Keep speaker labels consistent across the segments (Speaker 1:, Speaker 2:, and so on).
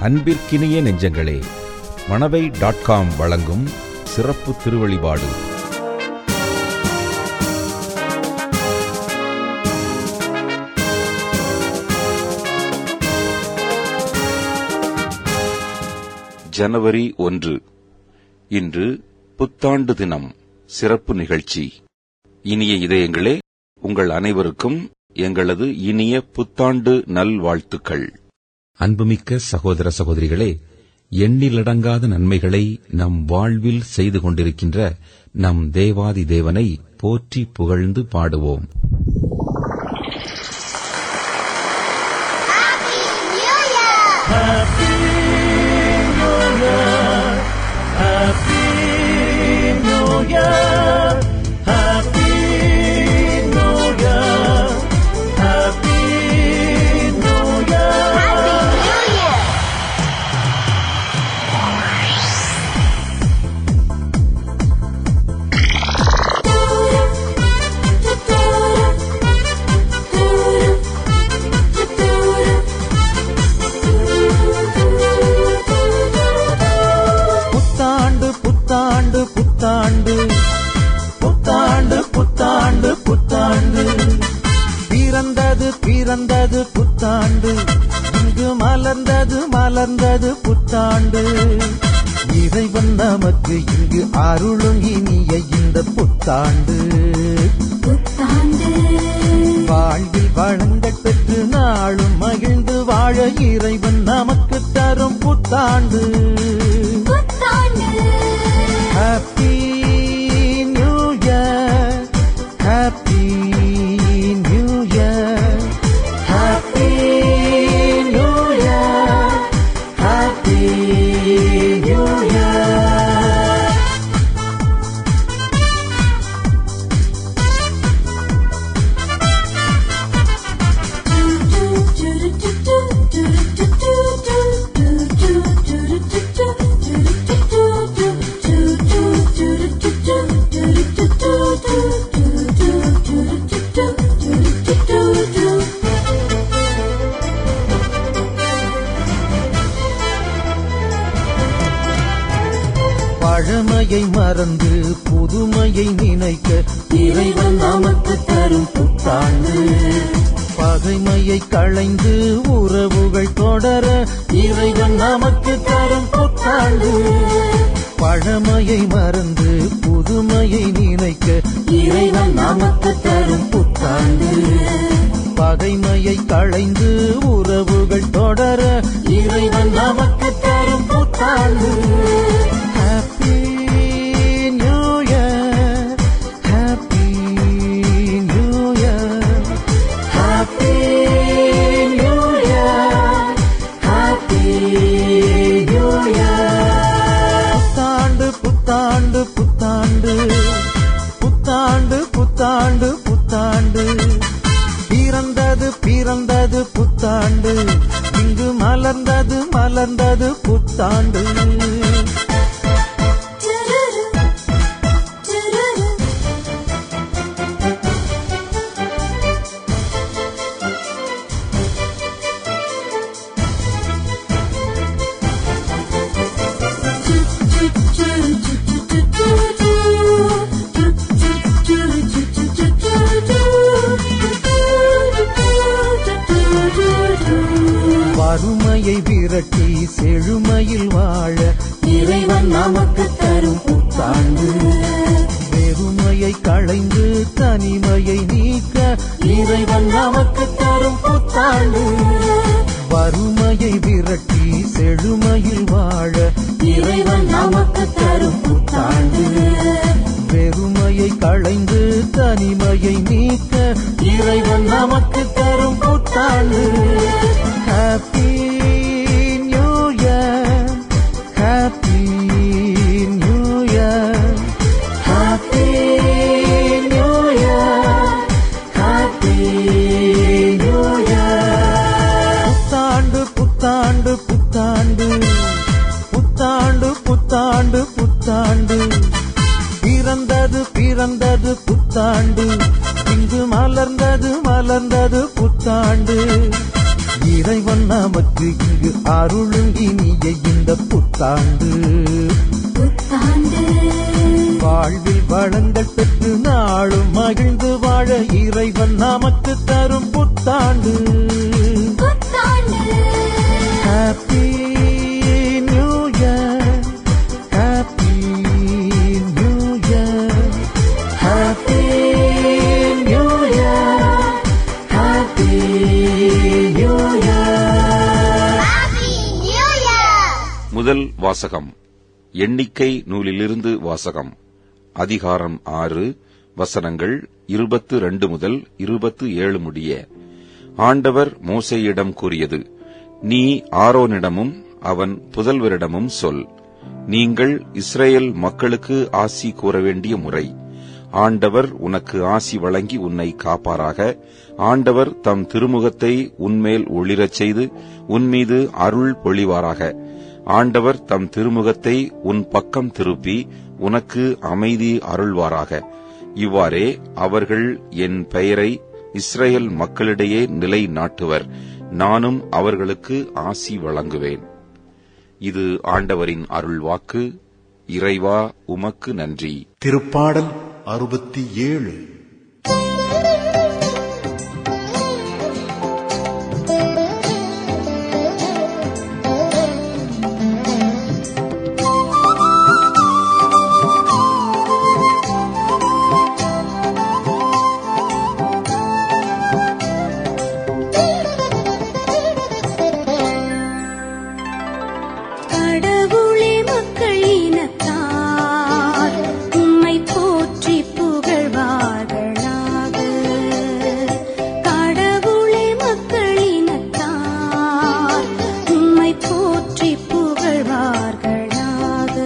Speaker 1: அன்பிற்கினிய நெஞ்சங்களே Manavai dot com வழங்கும் சிறப்பு திருவழிபாடு
Speaker 2: ஜனவரி ஒன்று இன்று புத்தாண்டு தினம் சிறப்பு நிகழ்ச்சி இனிய இதயங்களே உங்கள் அனைவருக்கும் எங்களது இனிய புத்தாண்டு நல்வாழ்த்துக்கள்
Speaker 1: அன்புமிக்க சகோதர சகோதரிகளே எண்ணிலடங்காத நன்மைகளை நம் வாழ்வில் செய்து கொண்டிருக்கின்ற நம் தேவாதி தேவனை போற்றி புகழ்ந்து பாடுவோம்
Speaker 3: புத்தாண்டு புத்தாண்டு புத்தாண்டு புத்தாண்டு புத்தாண்டு புத்தாண்டு பிறந்தது பிறந்தது புத்தாண்டு இங்கு மலர்ந்தது மலர்ந்தது புத்தாண்டு இறைவன் நமக்கு இங்கு அருளும் இனிய இந்த புத்தாண்டு வாழ்வில் வளங்கள் பெற்று நாளும் மகிழ்ந்து வாழ இறைவன் நமக்கு தரும் புத்தாண்டு happy new year happy new year happy new year happy new year பழமையை மறந்து புதுமையை நினைக்க இறைவன் நமக்கு தரும் புத்தாண்டு பகைமையை களைந்து உறவுகள் தொடர இறைவன் நமக்கு தரும் புத்தாண்டு பழமையை மறந்து புதுமையை நினைக்க இறைவன் நமக்கு தரும் புத்தாண்டு பகைமையை களைந்து உறவுகள் தொடர இறைவன் நமக்கு தரும் புத்தாண்டு happy new year happy new year happy new year happy new year புத்தாண்டு புத்தாண்டு புத்தாண்டு புத்தாண்டு புத்தாண்டு புத்தாண்டு பிறந்தது பிறந்தது புத்தாண்டு இங்கு மலர்ந்தது மலர்ந்தது புத்தாண்டு வறுமையை விரட்டி செழுமையில் வாழ இறைவன் நமக்கு தரும் புத்தாண்டு வெறுமையை களைந்து தனிமையை நீக்க இறைவன் நமக்கு தரும் புத்தாண்டு வறுமையை விரட்டி செழுமையில் வாழ இறைவன் நமக்கு தரும் புத்தாண்டு வெறுமையை களைந்து தனிமையை நீக்க இறைவன் நமக்கு தரும் புத்தாண்டு happy new year happy new year happy new year happy new year புத்தாண்டு புத்தாண்டு புத்தாண்டு புத்தாண்டு புத்தாண்டு புத்தாண்டு பிறந்தது பிறந்தது புத்தாண்டு இங்கு மலர்ந்தது மலர்ந்தது புத்தாண்டு இறைவன் நமக்கு இங்கு அருளும் இனிய இந்த புத்தாண்டு
Speaker 4: புத்தாண்டு
Speaker 3: வாழ்வில் வளங்கள் பெற்று நாளும் மகிழ்ந்து வாழ இறைவன் நமக்கு தரும் புத்தாண்டு
Speaker 4: புத்தாண்டு
Speaker 3: happy new year happy new year happy new year happy new year
Speaker 4: happy new year
Speaker 2: முதல் வாசகம் எண்ணிக்கை நூலிலிருந்து வாசகம் அதிகாரம் ஆறு வசனங்கள் இருபத்து ரெண்டு முதல் இருபத்து ஏழு முடிய ஆண்டவர் மோசேயிடம் கூறியது நீ ஆரோனிடமும் அவன் புதல்வரிடமும் சொல் நீங்கள் இஸ்ரேல் மக்களுக்கு ஆசி கூற வேண்டிய முறை ஆண்டவர் உனக்கு ஆசி வழங்கி உன்னை காப்பாராக ஆண்டவர் தம் திருமுகத்தை உன்மேல் ஒளிரச் செய்து உன்மீது அருள் பொழிவாராக ஆண்டவர் தம் திருமுகத்தை உன் பக்கம் திருப்பி உனக்கு அமைதி அருள்வாராக இவ்வாறே அவர்கள் என் பெயரை இஸ்ரேல் மக்களிடையே நிலை நாட்டுவர் நானும் அவர்களுக்கு ஆசி வழங்குவேன் இது ஆண்டவரின் அருள்வாக்கு இறைவா உமக்கு நன்றி
Speaker 5: திருப்பாடல் அறுபத்தி ஏழு
Speaker 4: கடவுளே மக்கள் இனத்தார் உம்மை போற்றி புகழ்வார்களாக கடவுளே மக்கள் இனத்தார் உம்மை போற்றி புகழ்வார்களாக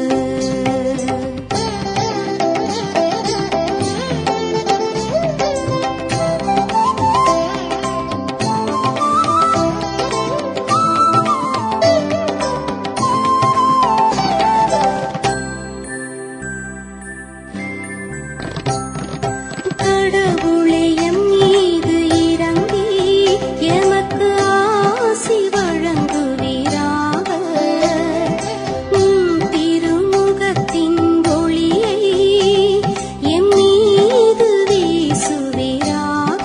Speaker 4: கடவுளே எம் மீது இறங்கி எமக்கு ஆசி வழங்குவீராக உம் திருமுகத்தின் ஒளியை எம் மீது வீசுவீராக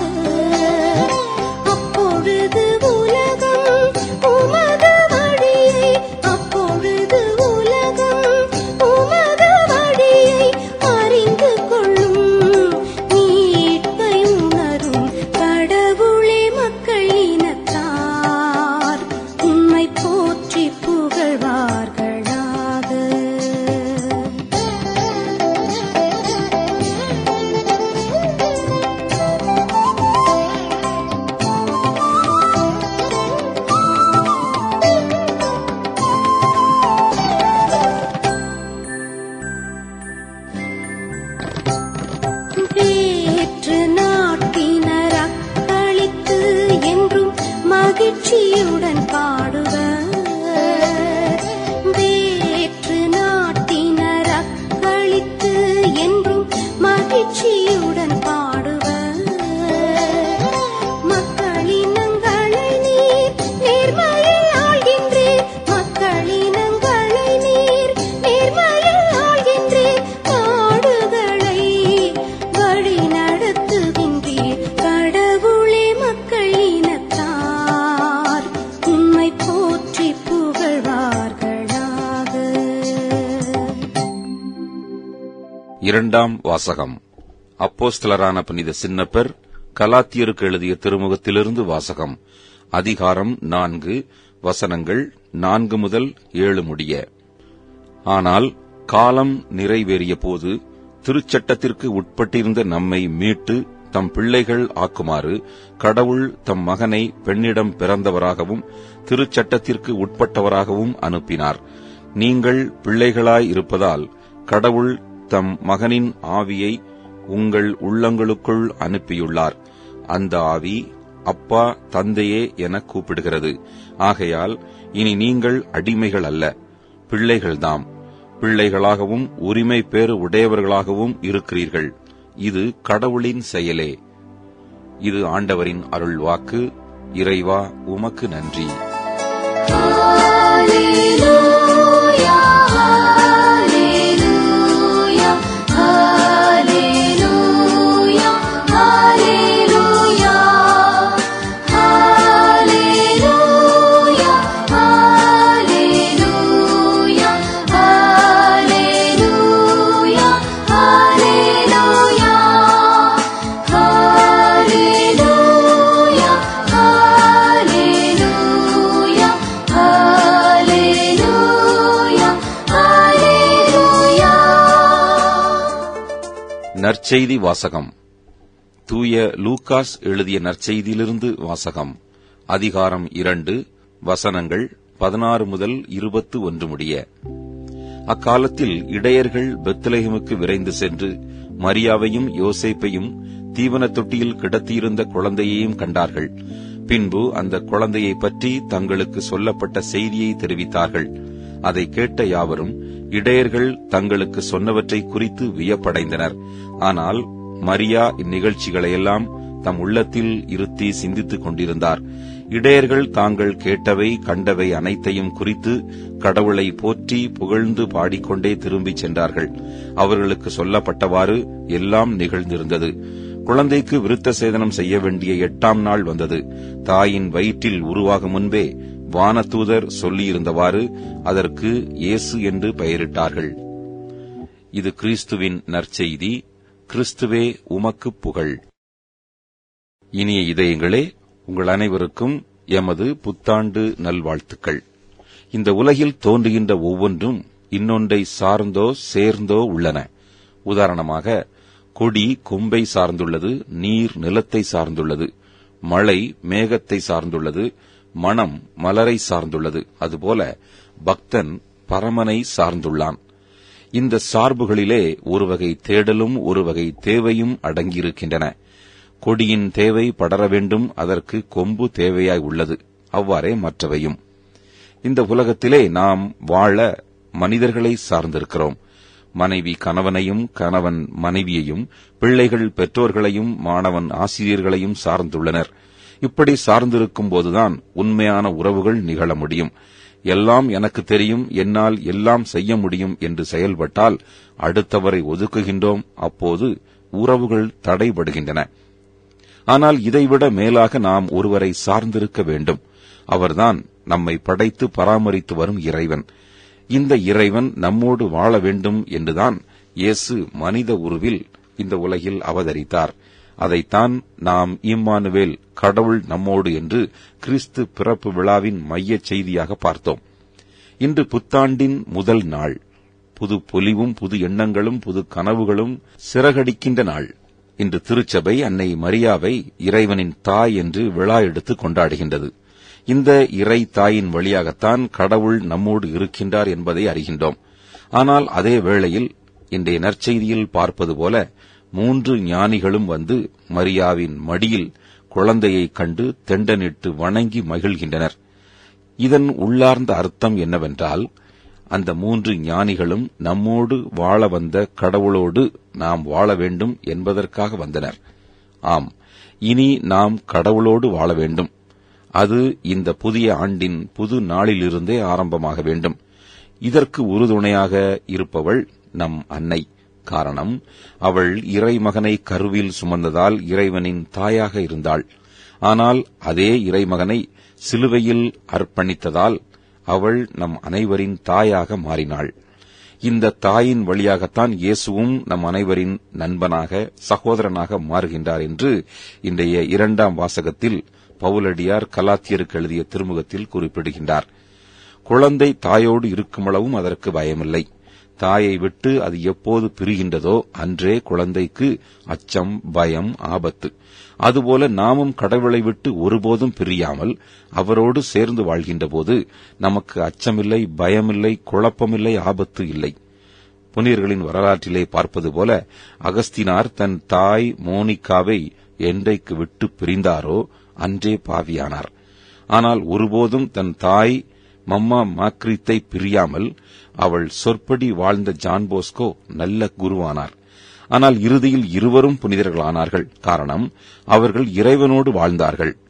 Speaker 4: அப்பொழுது உலகம் உமது வழியை அப்பொழுது உலகம் உமது வழியை அறிந்து கொள்ளும் மீட்பை உணரும் கடவுளே மக்கள் இனத்தார் உம்மை போற்றி புகழ்வார்களாக வேற்று நாட்டினர் அக்களித்து என்றும் மகிழ்ச்சியுடன் பாடுவர் வேற்று நாட்டினர் அக்களித்து என்றும் மகிழ்ச்சியுடன் பாடுவர் மக்களினங்களை நீர் நேர்மையில் ஆள்கின்றீர் மக்களினங்களை நீர் நேர்மையில் ஆள்கின்றீர் நாடுகளை வழி நடத்துகின்றீர் கடவுளே மக்கள் இனத்தார் உம்மை போற்றி புகழ்வார்களாக
Speaker 2: இரண்டாம் வாசகம் அப்போஸ்தலரான புனித சின்னப்பர் கலாத்தியருக்கு எழுதிய திருமுகத்திலிருந்து வாசகம் அதிகாரம் நான்கு வசனங்கள் நான்கு முதல் ஏழு முடிய ஆனால் காலம் நிறைவேறிய போது திருச்சட்டத்திற்கு உட்பட்டிருந்த நம்மை மீட்டு தம் பிள்ளைகள் ஆக்குமாறு கடவுள் தம் மகனை பெண்ணிடம் பிறந்தவராகவும் திருச்சட்டத்திற்கு உட்பட்டவராகவும் அனுப்பினார் நீங்கள் பிள்ளைகளாய் இருப்பதால் கடவுள் தம் மகனின் ஆவியை உங்கள் உள்ளங்களுக்குள் அனுப்பியுள்ளார் அந்த ஆவி அப்பா தந்தையே என கூப்பிடுகிறது ஆகையால் இனி நீங்கள் அடிமைகள் அல்ல பிள்ளைகள்தாம் பிள்ளைகளாகவும் உரிமை பேறு உடையவர்களாகவும் இருக்கிறீர்கள் இது கடவுளின் செயலே இது ஆண்டவரின் அருள் வாக்கு இறைவா உமக்கு நன்றி
Speaker 4: Hallelujah, hallelujah, hallelujah, hallelujah, hallelujah, hallelujah, hallelujah, hallelujah, hallelujah, hallelujah, hallelujah, hallelujah.
Speaker 2: நற்செய்தி வாசகம் தூய லூகாஸ் எழுதிய நற்செய்தியிலிருந்து வாசகம் அதிகாரம் இரண்டு வசனங்கள் பதினாறு முதல் இருபத்து ஒன்று முடிய அக்காலத்தில் இடையர்கள் பெத்லெகேமுக்கு விரைந்து சென்று மரியாவையும் யோசேப்பையும் தீவனத் தொட்டியில் கிடத்தியிருந்த குழந்தையையும் கண்டார்கள் பின்பு அந்த குழந்தையை பற்றி தங்களுக்கு சொல்லப்பட்ட செய்தியை தெரிவித்தார்கள் அதை கேட்ட யாவரும் இடையர்கள் தங்களுக்கு சொன்னவற்றை குறித்து வியப்படைந்தனர் ஆனால் மரியா இந்நிகழ்ச்சிகளையெல்லாம் தம் உள்ளத்தில் இருத்தி சிந்தித்துக் கொண்டிருந்தார் இடையர்கள் தாங்கள் கேட்டவை கண்டவை அனைத்தையும் குறித்து கடவுளை போற்றி புகழ்ந்து பாடிக்கொண்டே திரும்பிச் சென்றார்கள் அவர்களுக்கு சொல்லப்பட்டவாறு எல்லாம் நிகழ்ந்திருந்தது குழந்தைக்கு விருத்த சேதனம் செய்ய வேண்டிய எட்டாம் நாள் வந்தது தாயின் வயிற்றில் உருவாகும் முன்பே வானதூதர் சொல்லியிருந்தவாறு அதற்கு இயேசு என்று பெயரிட்டார்கள் இது கிறிஸ்துவின் நற்செய்தி கிறிஸ்துவே உமக்கு புகழ் இனிய இதயங்களே உங்கள் அனைவருக்கும் எமது புத்தாண்டு நல்வாழ்த்துக்கள் இந்த உலகில் தோன்றுகின்ற ஒவ்வொன்றும் இன்னொன்றை சார்ந்தோ சேர்ந்தோ உள்ளன உதாரணமாக கொடி கொம்பை சார்ந்துள்ளது நீர் நிலத்தை சார்ந்துள்ளது மழை மேகத்தை சார்ந்துள்ளது மனம் மலரை சார்ந்துள்ளது அதுபோல பக்தன் பரமனை சார்ந்துள்ளான் இந்த சார்புகளிலே ஒரு வகை தேடலும் ஒரு வகை தேவையும் அடங்கியிருக்கின்றன கொடியின் தேவை படர வேண்டும் அதற்கு கொம்பு தேவையாய் உள்ளது அவ்வாறே மற்றவையும் இந்த உலகத்திலே நாம் வாழ மனிதர்களை சார்ந்திருக்கிறோம் மனைவி கணவனையும் கணவன் மனைவியையும் பிள்ளைகள் பெற்றோர்களையும் மாணவன் ஆசிரியர்களையும் சார்ந்துள்ளனர் இப்படி சார்ந்திருக்கும் போதுதான் உண்மையான உறவுகள் நிகழ முடியும் எல்லாம் எனக்கு தெரியும் என்னால் எல்லாம் செய்ய முடியும் என்று செயல்பட்டால் அடுத்தவரை ஒதுக்குகின்றோம் அப்போது உறவுகள் தடைபடுகின்றன ஆனால் இதைவிட மேலாக நாம் ஒருவரை சார்ந்திருக்க வேண்டும் அவர்தான் நம்மை படைத்து பராமரித்து வரும் இறைவன் இந்த இறைவன் நம்மோடு வாழ வேண்டும் என்றுதான் இயேசு மனித உருவில் இந்த உலகில் அவதரித்தார் அதைத்தான் நாம் இம்மானுவேல் கடவுள் நம்மோடு என்று கிறிஸ்து பிறப்பு விழாவின் மையச் செய்தியாக பார்த்தோம் இன்று புத்தாண்டின் முதல் நாள் புது பொலிவும் புது எண்ணங்களும் புது கனவுகளும் சிறகடிக்கின்ற நாள் இன்று திருச்சபை அன்னை மரியாவை இறைவனின் தாய் என்று விழா எடுத்து கொண்டாடுகின்றது இந்த இறை தாயின் வழியாகத்தான் கடவுள் நம்மோடு இருக்கின்றார் என்பதை அறிகின்றோம் ஆனால் அதே வேளையில் இன்றைய நற்செய்தியில் பார்ப்பது போல மூன்று ஞானிகளும் வந்து மரியாவின் மடியில் குழந்தையைக் கண்டு தெண்டனிட்டு வணங்கி மகிழ்கின்றனர் இதன் உள்ளார்ந்த அர்த்தம் என்னவென்றால் அந்த மூன்று ஞானிகளும் நம்மோடு வாழ வந்த கடவுளோடு நாம் வாழ வேண்டும் என்பதற்காக வந்தனர் ஆம் இனி நாம் கடவுளோடு வாழ வேண்டும் அது இந்த புதிய ஆண்டின் புது நாளிலிருந்தே ஆரம்பமாக வேண்டும் இதற்கு உறுதுணையாக இருப்பவள் நம் அன்னை காரணம் அவள் இறைமகனை கருவில் சுமந்ததால் இறைவனின் தாயாக இருந்தாள் ஆனால் அதே இறைமகனை சிலுவையில் அர்ப்பணித்ததால் அவள் நம் அனைவரின் தாயாக மாறினாள் இந்த தாயின் வழியாகத்தான் இயேசுவும் நம் அனைவரின் நண்பனாக சகோதரனாக மாறுகின்றார் என்று இன்றைய இரண்டாம் வாசகத்தில் பவுலடியார் கலாத்தியருக்கு எழுதிய திருமுகத்தில் குறிப்பிடுகின்றார் குழந்தை தாயோடு இருக்குமளவும் அதற்கு பயமில்லை தாயை விட்டு அது எப்போது பிரிகின்றதோ அன்றே குழந்தைக்கு அச்சம் பயம் ஆபத்து அதுபோல நாமும் கடவுளை விட்டு ஒருபோதும் பிரியாமல் அவரோடு சேர்ந்து வாழ்கின்ற போது நமக்கு அச்சமில்லை பயமில்லை குழப்பமில்லை ஆபத்து இல்லை புனிதர்களின் வரலாற்றிலே பார்ப்பது போல அகஸ்தினார் தன் தாய் மோனிகாவை என்றைக்கு விட்டு பிரிந்தாரோ அன்றே பாவியானார் ஆனால் ஒருபோதும் தன் தாய் மம்மா மாக்ரித்தை பிரியாமல் அவள் சொற்படி வாழ்ந்த ஜான் போஸ்கோ நல்ல குருவானார் ஆனால் இறுதியில் இருவரும் புனிதர்களானார்கள் காரணம் அவர்கள் இறைவனோடு வாழ்ந்தார்கள்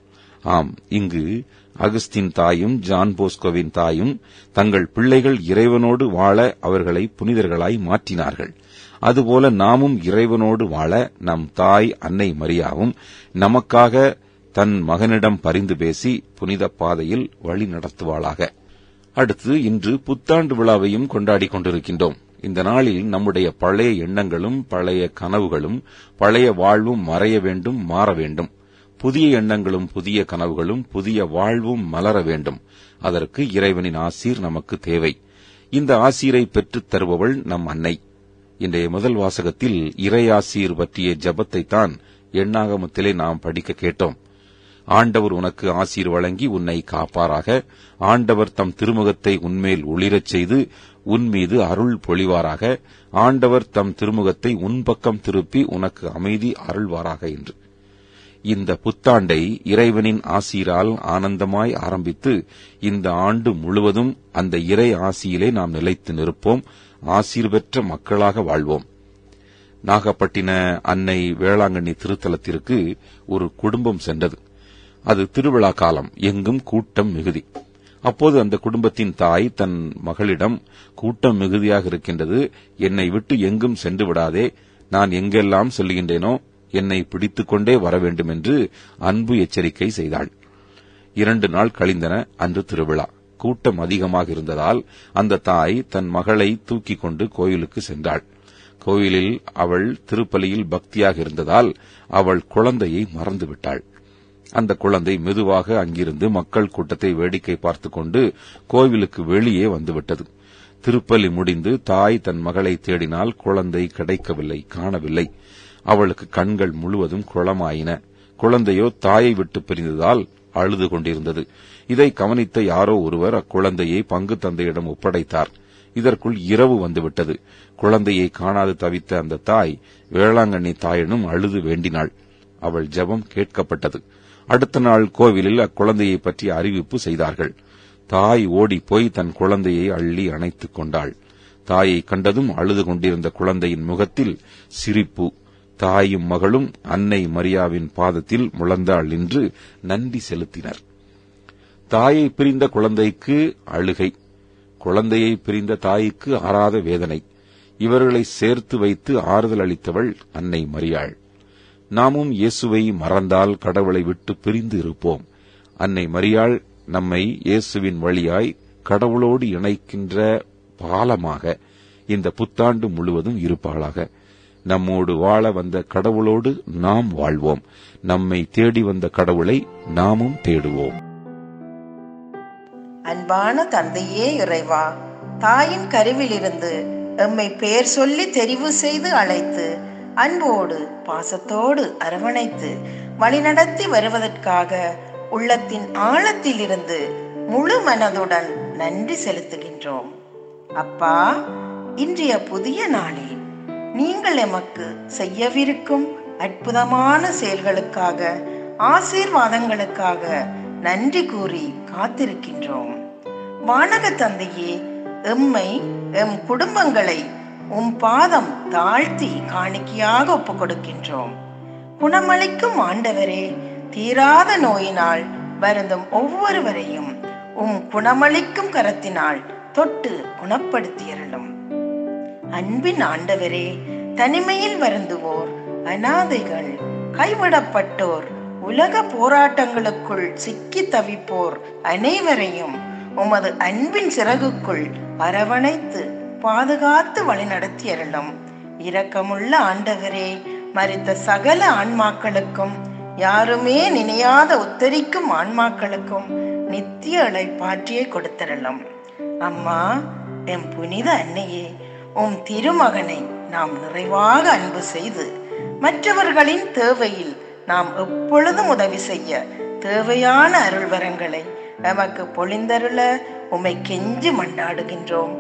Speaker 2: ஆம் இங்கு அகஸ்தின் தாயும் ஜான் போஸ்கோவின் தாயும் தங்கள் பிள்ளைகள் இறைவனோடு வாழ அவர்களை புனிதர்களாய் மாற்றினார்கள் அதுபோல நாமும் இறைவனோடு வாழ நம் தாய் அன்னை மரியாவும் நமக்காக தன் மகனிடம் பரிந்து பேசி புனித பாதையில் வழி நடத்துவாளாக அடுத்து இன்று புத்தாண்டு விழாவையும் கொண்டாடிக் கொண்டிருக்கின்றோம் இந்த நாளில் நம்முடைய பழைய எண்ணங்களும் பழைய கனவுகளும் பழைய வாழ்வும் மறைய வேண்டும் மாற வேண்டும் புதிய எண்ணங்களும் புதிய கனவுகளும் புதிய வாழ்வும் மலர வேண்டும் அதற்கு இறைவனின் ஆசீர் நமக்கு தேவை இந்த ஆசீரை பெற்றுத் தருபவள் நம் அன்னை இன்றைய முதல் வாசகத்தில் இறையாசீர் பற்றிய ஜபத்தைத்தான் எண்ணாகமத்திலே நாம் படிக்க கேட்டோம் ஆண்டவர் உனக்கு ஆசீர் வழங்கி உன்னை காப்பாராக ஆண்டவர் தம் திருமுகத்தை உன்மேல் ஒளிரச் செய்து உன் மீது அருள் பொழிவாராக ஆண்டவர் தம் திருமுகத்தை உன் பக்கம் திருப்பி உனக்கு அமைதி அருள்வாராக என்று இந்த புத்தாண்டை இறைவனின் ஆசீரால் ஆனந்தமாய் ஆரம்பித்து இந்த ஆண்டு முழுவதும் அந்த இறை ஆசியிலே நாம் நிலைத்து நிற்போம் ஆசீர் பெற்ற மக்களாக வாழ்வோம் நாகப்பட்டின அன்னை வேளாங்கண்ணி திருத்தலத்திற்கு ஒரு குடும்பம் சென்றது அது திருவிழா காலம் எங்கும் கூட்டம் மிகுதி அப்போது அந்த குடும்பத்தின் தாய் தன் மகளிடம் கூட்டம் மிகுதியாக இருக்கின்றது என்னை விட்டு எங்கும் சென்று விடாதே நான் எங்கெல்லாம் செல்கின்றேனோ என்னை பிடித்துக் கொண்டே வர வேண்டும் என்று அன்பு எச்சரிக்கை செய்தாள் இரண்டு நாள் கழிந்தன அன்று திருவிழா கூட்டம் அதிகமாக இருந்ததால் அந்த தாய் தன் மகளை தூக்கிக் கொண்டு கோயிலுக்கு சென்றாள் கோயிலில் அவள் திருப்பலியில் பக்தியாக இருந்ததால் அவள் குழந்தையை மறந்துவிட்டாள் அந்த குழந்தை மெதுவாக அங்கிருந்து மக்கள் கூட்டத்தை வேடிக்கை பார்த்துக் கொண்டு கோவிலுக்கு வெளியே வந்துவிட்டது திருப்பலி முடிந்து தாய் தன் மகளை தேடினால் குழந்தை கிடைக்கவில்லை காணவில்லை அவளுக்கு கண்கள் முழுவதும் குளமாயின குழந்தையோ தாயை விட்டு பிரிந்ததால் அழுது கொண்டிருந்தது இதை கவனித்த யாரோ ஒருவர் அக்குழந்தையை பங்கு தந்தையிடம் ஒப்படைத்தார் இதற்குள் இரவு வந்துவிட்டது குழந்தையை காணாது தவித்த அந்த தாய் வேளாங்கண்ணி தாயினும் அழுது வேண்டினாள் அவள் ஜெபம் கேட்கப்பட்டது அடுத்த நாள் கோவிலில் அக்குழந்தையை பற்றி அறிவிப்பு செய்தார்கள் தாய் ஓடிப்போய் தன் குழந்தையை அள்ளி அணைத்துக் கொண்டாள் தாயை கண்டதும் அழுது கொண்டிருந்த குழந்தையின் முகத்தில் சிரிப்பு தாயும் மகளும் அன்னை மரியாவின் பாதத்தில் முழந்தாள் என்று நன்றி செலுத்தினர் தாயை பிரிந்த குழந்தைக்கு அழுகை குழந்தையை பிரிந்த தாய்க்கு ஆறாத வேதனை இவர்களை சேர்த்து வைத்து ஆறுதல் அளித்தவள் அன்னை மரியாள் நாமும் இயேசுவை மறந்தால் கடவுளை விட்டு பிரிந்து இருப்போம் அன்னை மரியாள் நம்மை இயேசுவின் வழியாய் கடவுளோடு இணைக்கின்ற பாலமாக இந்த புத்தாண்டு முழுவதும் இருப்பாளாக நம்மோடு வாழ வந்த கடவுளோடு நாம் வாழ்வோம் நம்மை தேடி வந்த கடவுளை நாமும் தேடுவோம்
Speaker 6: அன்பான தந்தையே இறைவா தாயின் கருவிலிருந்து எம்மை பெயர் சொல்லி தெரிவு செய்து அழைத்து அன்போடு பாசத்தோடு அரவணைத்து வழிநடத்தி வருவதற்காக உள்ளத்தின் ஆழத்திலிருந்து முழு மனதுடன் நன்றி செலுத்துகின்றோம் அப்பா இன்றைய புதிய நாளில் நீங்கள் எமக்கு செய்யவிருக்கும் அற்புதமான செயல்களுக்காக ஆசீர்வாதங்களுக்காக நன்றி கூறி காத்திருக்கின்றோம் வானக தந்தையே எம்மை எம் குடும்பங்களை உம் பாதம் தாழ்த்தி காணிக்கையாக ஒப்புக் கொடுக்கின்றோம் குணமளிக்கும் ஆண்டவரே தீராத நோயினால் வருந்தும் ஒவ்வொருவரையும் உம் குணமளிக்கும் கரத்தினால் தொட்டு குணப்படுத்தியருளும் அன்பின் ஆண்டவரே தனிமையில் வருந்துவோர் அனாதைகள் கைவிடப்பட்டோர் உலக போராட்டங்களுக்குள் சிக்கி தவிப்போர் அனைவரையும் உமது அன்பின் சிறகுக்குள் அரவணைத்து பாதுகாத்து வழிநடத்தி அருளும் இரக்கமுள்ள ஆண்டவரே மறித்த சகல ஆன்மாக்களுக்கும் யாருமே நினையாத உத்தரிக்கும் ஆன்மாக்களுக்கும் நித்திய இழைப்பாற்றியை கொடுத்தரலாம் அம்மா எம் புனித அன்னையே உம் திருமகனை நாம் நிறைவாக அன்பு செய்து மற்றவர்களின் தேவையில் நாம் எப்பொழுதும் உதவி செய்ய தேவையான அருள்வரங்களை நமக்கு பொழிந்தருள உமை கெஞ்சி மண்டாடுகின்றோம்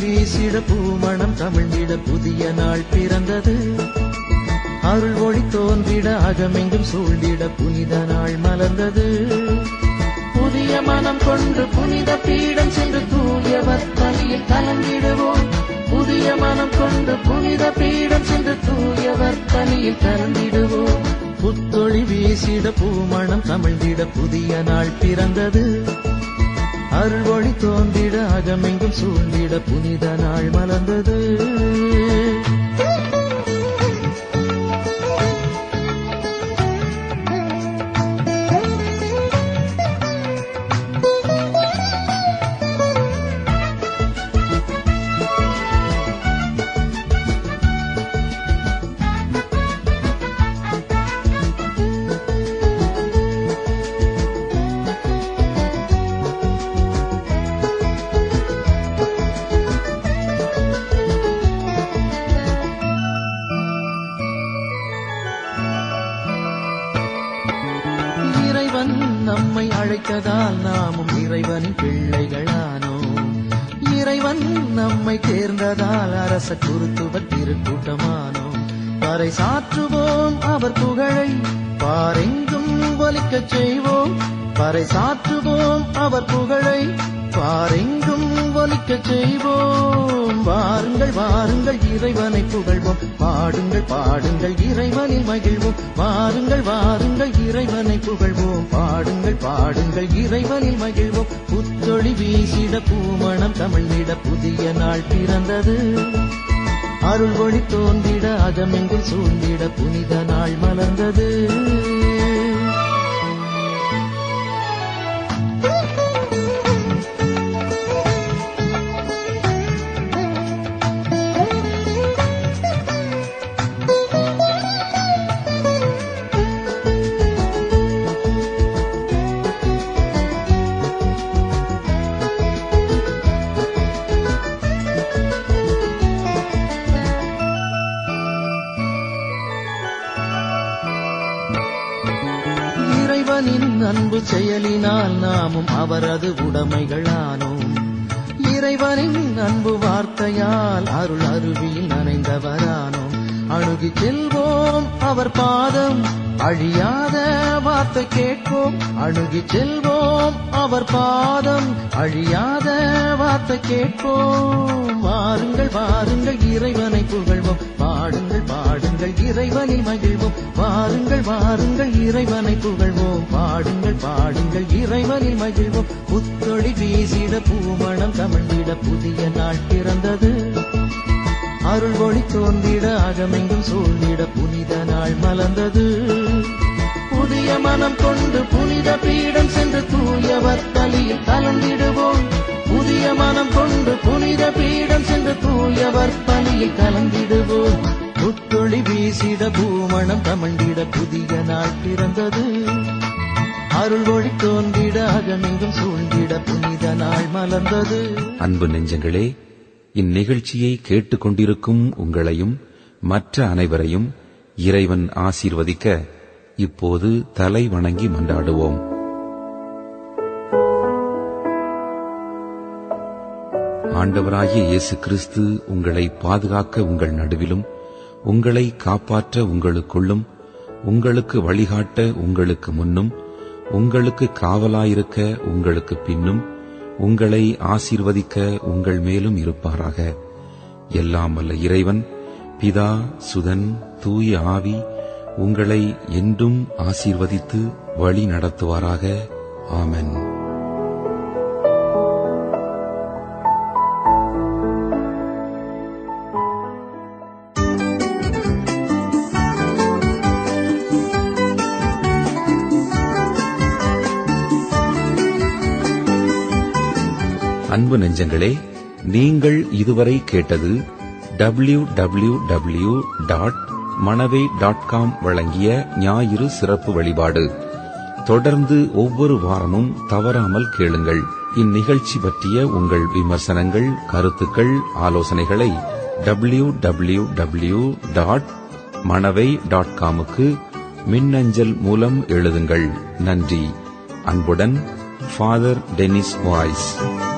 Speaker 7: வீசிட பூமணம் தமிழ்ந்திட புதிய நாள் பிறந்தது அருள் ஒளி தோன்றிட அகமெங்கும் சூழ்ந்திட புனித நாள் மலர்ந்தது புதிய மனம் கொண்டு புனித பீடம் சென்று தூயவர் பலியில் கலந்திடுவோம் புதிய மனம் கொண்டு புனித பீடம் சென்று தூயவர் பலியில் கலந்திடுவோம் புத்தொளி வீசிட பூமணம் தமிழ்ந்திட புதிய நாள் பிறந்தது அருள் ஒளி தோன்றிட அகமெங்கும் சூழ்ந்திட புனித நாள் மலர்ந்தது இறைவன் நம்மை அழைத்ததால் நாமும் இறைவனின் பிள்ளைகளானோம் இறைவன் நம்மை தேர்ந்ததால் அரச குருத்துவ திருக்கூட்டமானோம் பறை சாற்றுவோம் அவர் புகழை பாரெங்கும் ஒலிக்கச் செய்வோம் பறை சாற்றுவோம் அவர் புகழை பாரெங்கும் ஒலிக்கச் செய்வோம் வாருங்கள் வாருங்கள் இறைவனை புகழ்வோம் பாடுங்கள் பாடுங்கள் இறைவனில் மகிழ்வோம் வாருங்கள் வாருங்கள் இறைவனை புகழ்வோம் பாடுங்கள் பாடுங்கள் இறைவனில் மகிழ்வோம் புத்தொளி வீசிட பூமணம் தமிழ்ந்திட புதிய நாள் பிறந்தது அருள் ஒளி தோன்றிட அகமெங்கில் சூழ்ந்திட புனித நாள் மலர்ந்தது இறைவனின் அன்பு செயலினால் நாமும் அவரது உடைமைகளானோம் இறைவனின் அன்பு வார்த்தையால் அருள் அருவியில் நனைந்தவரானோம் அணுகி செல்வோம் அவர் பாதம் அழியாத வார்த்தை கேட்போம் அணுகி செல்வோம் அவர் பாதம் அழியாத வார்த்தை கேட்போம் வாருங்கள் வாருங்கள் இறைவனை புகழ்வோம் பாடுங்கள் பாடுங்கள் இறைவனில் மகிழ்வோம் வாருங்கள் வாருங்கள் இறைவனை புகழ்வோம் பாடுங்கள் பாடுங்கள் இறைவனில் மகிழ்வோம் புத்தொளி வீசிட பூமணம் தமிழ்ந்திட புதிய நாள் பிறந்தது அருள் ஒளி தோன்றிட அகமெங்கும் சூழ்ந்திட புனித நாள் மலர்ந்தது புதிய மனம் கொண்டு புனித பீடம் சென்று தூயவர் தலையில் கலந்திடுவோம் புதிய மனம் கொண்டு புனித பீடம் சென்று தூயவர் பலியில் கலந்திடுவோம் புத்தொளி வீசிட பூமணம் தமிழ்ந்திட புதிய நாள் பிறந்தது அருள் ஒளி தோன்றிட அகமெங்கும் சூழ்ந்திட புனித நாள் மலர்ந்தது
Speaker 2: அன்பு நெஞ்சங்களே இந்நிகழ்ச்சியை கேட்டுக்கொண்டிருக்கும் உங்களையும் மற்ற அனைவரையும் இறைவன் ஆசீர்வதிக்க இப்போது தலை வணங்கி மன்றாடுவோம் ஆண்டவராகிய இயேசு கிறிஸ்து உங்களை பாதுகாக்க உங்கள் நடுவிலும் உங்களை காப்பாற்ற உங்களுக்குள்ளும் உங்களுக்கு வழிகாட்ட உங்களுக்கு முன்னும் உங்களுக்கு காவலாயிருக்க உங்களுக்கு பின்னும் உங்களை ஆசீர்வதிக்க உங்கள் மேலும் இருப்பாராக எல்லாம் வல்ல இறைவன் பிதா சுதன் தூய ஆவி உங்களை என்றும் ஆசீர்வதித்து வழி நடத்துவாராக ஆமென் அன்பு நெஞ்சங்களே நீங்கள் இதுவரை கேட்டது W W W dot Manavai dot com வழங்கிய ஞாயிறு சிறப்பு வழிபாடு தொடர்ந்து ஒவ்வொரு வாரமும் தவறாமல் கேளுங்கள் இந்நிகழ்ச்சி பற்றிய உங்கள் விமர்சனங்கள் கருத்துக்கள் ஆலோசனைகளை W W W dot Manavai dot காமுக்கு மின்னஞ்சல் மூலம் எழுதுங்கள் நன்றி அன்புடன் ஃபாதர் டெனிஸ் வாய்ஸ்